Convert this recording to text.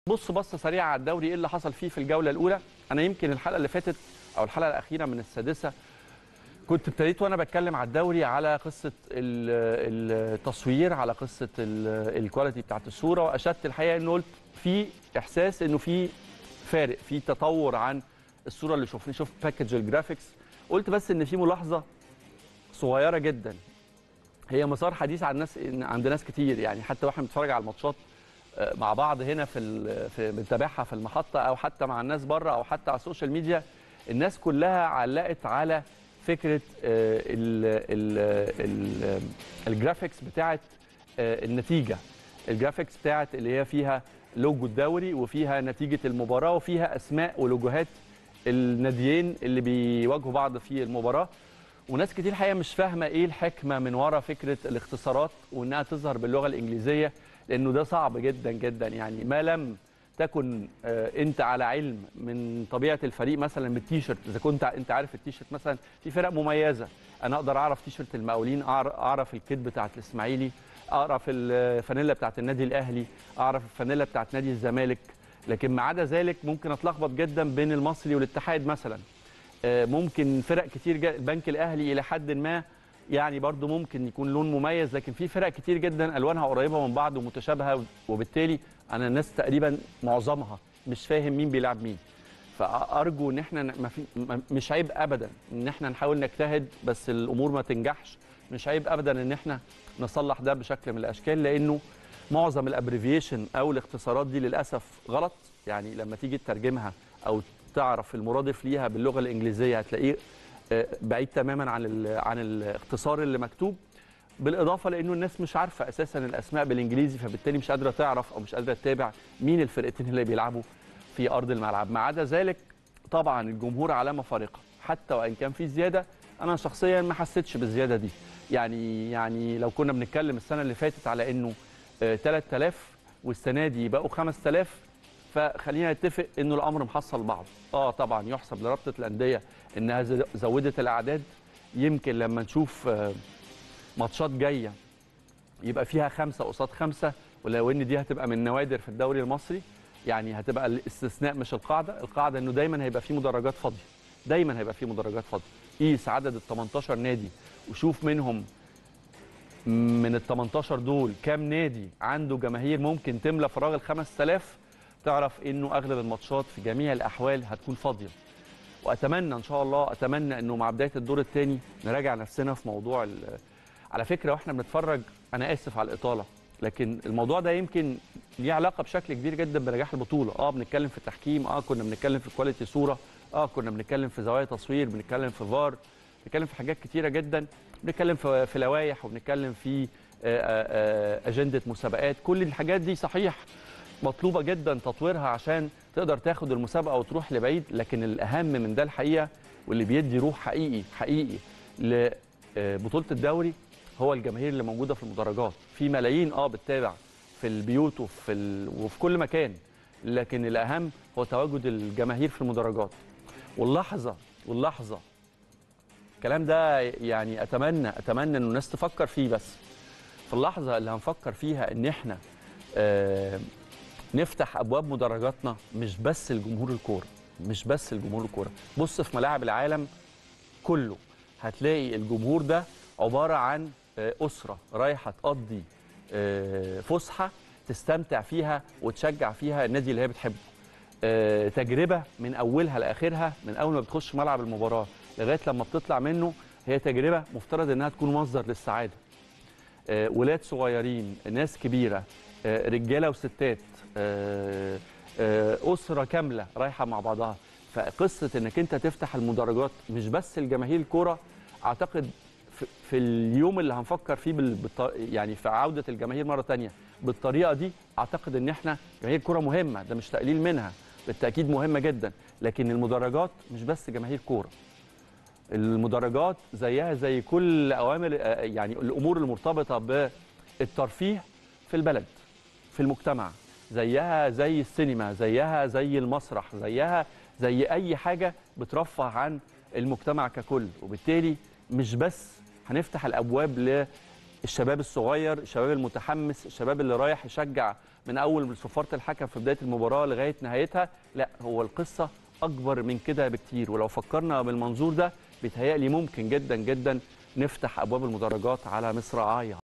بص بصه سريعه على الدوري ايه اللي حصل فيه في الجوله الاولى انا يمكن الحلقه اللي فاتت او الحلقه الاخيره من السادسه كنت ابتديت وانا بتكلم على الدوري على قصه ال- التصوير على قصه ال- الكواليتي بتاعت الصوره واشدت الحقيقه انه قلت في احساس انه في فارق في تطور عن الصوره اللي شفنا شفت باكج الجرافيكس قلت بس ان في ملاحظه صغيره جدا هي مسار حديث عن ناس عند ناس كتير يعني حتى واحنا بنتفرج على الماتشات آه، مع بعض هنا في ال- في بنتابعها في المحطه او حتى مع الناس بره او حتى على السوشيال ميديا الناس كلها علقت على فكره آه، ال ال ال الجرافيكس بتاعت آه، النتيجه الجرافيكس بتاعت اللي هي فيها لوجو الدوري وفيها نتيجه المباراه وفيها اسماء ولوجوهات الناديين اللي بيواجهوا بعض في المباراه وناس كتير الحقيقه مش فاهمه ايه الحكمه من ورا فكره الاختصارات وانها تظهر باللغه الانجليزيه لانه ده صعب جدا جدا يعني ما لم تكن آه، انت على علم من طبيعه الفريق مثلا من التيشيرت اذا كنت انت عارف التيشيرت مثلا في فرق مميزه انا اقدر اعرف تيشيرت المقاولين أعر- اعرف الكيت بتاعت الاسماعيلي اعرف الفانيلا بتاعت النادي الاهلي اعرف الفانيلا بتاعت نادي الزمالك لكن ما عدا ذلك ممكن اتلخبط جدا بين المصري والاتحاد مثلا آه، ممكن فرق كتير جا- البنك الاهلي الى حد ما يعني برضو ممكن يكون لون مميز لكن في فرق كتير جدا الوانها قريبه من بعض ومتشابهه وبالتالي انا الناس تقريبا معظمها مش فاهم مين بيلعب مين فارجو ان احنا ما في ما- مش عيب ابدا ان احنا نحاول نجتهد بس الامور ما تنجحش مش عيب ابدا ان احنا نصلح ده بشكل من الاشكال لانه معظم الابريفيشن او الاختصارات دي للاسف غلط يعني لما تيجي تترجمها او تعرف المرادف ليها باللغه الانجليزيه هتلاقيه آه، بعيد تماما عن ال- عن الاختصار اللي مكتوب بالاضافه لانه الناس مش عارفه اساسا الاسماء بالانجليزي فبالتالي مش قادره تعرف او مش قادره تتابع مين الفرقتين اللي بيلعبوا في ارض الملعب ما عدا ذلك طبعا الجمهور علامه فارقه حتى وان كان في زياده انا شخصيا ما حسيتش بالزياده دي يعني يعني لو كنا بنتكلم السنه اللي فاتت على انه آه، 3000 والسنه دي بقوا 5000 فخلينا نتفق انه الامر محصل بعض اه طبعا يحسب لرابطه الانديه انها ز- زودت الاعداد يمكن لما نشوف آه، ماتشات جايه يبقى فيها خمسه قصاد خمسه ولو ان دي هتبقى من نوادر في الدوري المصري يعني هتبقى الاستثناء مش القاعده القاعده انه دايما هيبقى في مدرجات فاضيه دايما هيبقى في مدرجات فاضيه قيس عدد ال 18 نادي وشوف منهم من ال 18 دول كام نادي عنده جماهير ممكن تملى فراغ ال 5000 تعرف انه اغلب الماتشات في جميع الاحوال هتكون فاضيه واتمنى ان شاء الله اتمنى انه مع بدايه الدور الثاني نراجع نفسنا في موضوع ال- على فكره واحنا بنتفرج انا اسف على الاطاله لكن الموضوع ده يمكن ليه علاقه بشكل كبير جدا بنجاح البطوله اه بنتكلم في التحكيم اه كنا بنتكلم في كواليتي صوره اه كنا بنتكلم في زوايا تصوير بنتكلم في فار بنتكلم في حاجات كتيره جدا بنتكلم في في لوائح وبنتكلم في آه، آه، آه، اجنده مسابقات كل الحاجات دي صحيح مطلوبه جدا تطويرها عشان تقدر تاخد المسابقه وتروح لبعيد لكن الاهم من ده الحقيقه واللي بيدي روح حقيقي حقيقي لبطوله الدوري هو الجماهير اللي موجوده في المدرجات في ملايين اه بتتابع في البيوت وفي ال... وفي كل مكان لكن الاهم هو تواجد الجماهير في المدرجات واللحظه واللحظه الكلام ده يعني اتمنى اتمنى ان الناس تفكر فيه بس في اللحظه اللي هنفكر فيها ان احنا آه نفتح ابواب مدرجاتنا مش بس الجمهور الكوره مش بس الجمهور الكوره بص في ملاعب العالم كله هتلاقي الجمهور ده عباره عن آه، اسره رايحه تقضي آه، فسحه تستمتع فيها وتشجع فيها النادي اللي هي بتحبه آه، تجربه من اولها لاخرها من اول ما بتخش ملعب المباراه لغايه لما بتطلع منه هي تجربه مفترض انها تكون مصدر للسعاده آه، ولاد صغيرين ناس كبيره آه، رجاله وستات آه، آه، اسره كامله رايحه مع بعضها فقصه انك انت تفتح المدرجات مش بس الجماهير الكوره اعتقد في- في اليوم اللي هنفكر فيه بال- بالط- يعني في عوده الجماهير مره تانية بالطريقه دي اعتقد ان احنا جماهير كوره مهمه ده مش تقليل منها بالتاكيد مهمه جدا لكن المدرجات مش بس جماهير كوره المدرجات زيها زي كل اوامر آه، يعني الامور المرتبطه بالترفيه في البلد في المجتمع زيها زي السينما زيها زي المسرح زيها زي اي حاجه بترفه عن المجتمع ككل وبالتالي مش بس هنفتح الابواب للشباب الصغير الشباب المتحمس الشباب اللي رايح يشجع من اول صفاره الحكم في بدايه المباراه لغايه نهايتها لا هو القصه اكبر من كده بكتير ولو فكرنا بالمنظور ده بيتهيألي ممكن جدا جدا نفتح ابواب المدرجات على مصراعيها